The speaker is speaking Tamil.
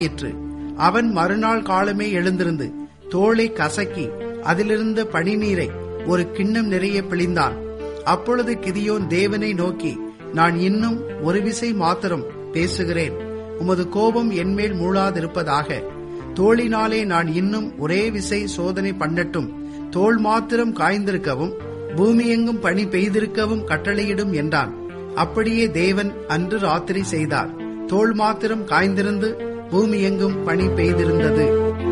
ஆயிற்று அவன் மறுநாள் காலமே எழுந்திருந்து தோலை கசக்கி அதிலிருந்த பனிநீரை ஒரு கிண்ணம் நிறைய பிழிந்தான் அப்பொழுது கிதியோன் தேவனை நோக்கி நான் இன்னும் ஒரு விசை மாத்திரம் பேசுகிறேன் உமது கோபம் என்மேல் மூளாதிருப்பதாக தோளினாலே நான் இன்னும் ஒரே விசை சோதனை பண்ணட்டும் தோல் மாத்திரம் காய்ந்திருக்கவும் பூமியெங்கும் பனி பெய்திருக்கவும் கட்டளையிடும் என்றான் அப்படியே தேவன் அன்று ராத்திரி செய்தார் தோல் மாத்திரம் காய்ந்திருந்து பூமியெங்கும் பனி பெய்திருந்தது